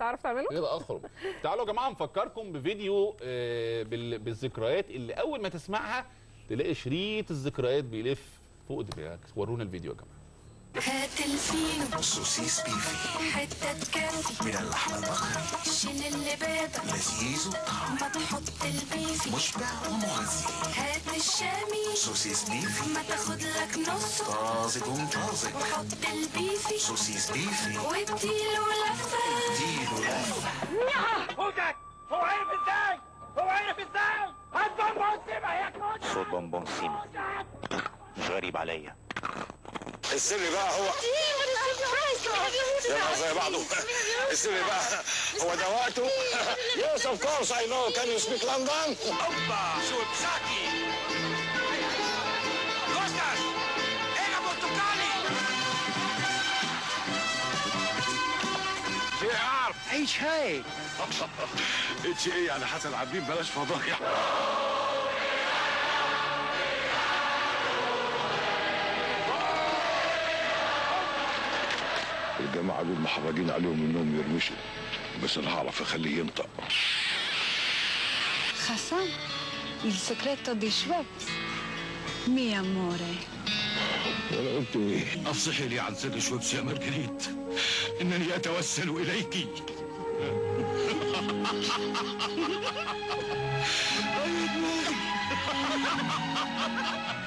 تعرف تعمله كده اخرج تعالوا يا جماعه نفكركم بفيديو آه، بال- بالذكريات اللي اول ما تسمعها تلاقي شريط الذكريات بيلف فوق دماغك ورونا الفيديو يا جماعه هات الفينو سوسيس بيفي حتة تكفي من اللحم البقري شيل اللي بابا لذيذ وطعم ما تحط البيفي مشبع ومغذي هات الشامي سوسيس بيفي ما تاخد لك نص طازج ومطازج وحط البيفي سوسيس بيفي واديله لفة ديله لفة فوجك هو عرف ازاي هو عرف ازاي هات بونبون سيما يا كوتش صوت بونبون سيما مش غريب عليا السر بقى هو يلا زي بعضه السر بقى هو ده وقته Yes of course I know can you speak London اوبا شوتساكي كوستاس انا برتقالي شيء اعرف اي شيء اتش ايه يعني حسن عابدين بلاش فضايح الجماعة دول محرجين عليهم انهم يرمشوا بس انا هعرف اخليه ينطق Hassan, il segreto di Schweppes. Mi amore. انا قلت ايه افصحي لي عن سر شوبس يا مارجريت انني اتوسل اليك أي دماغي.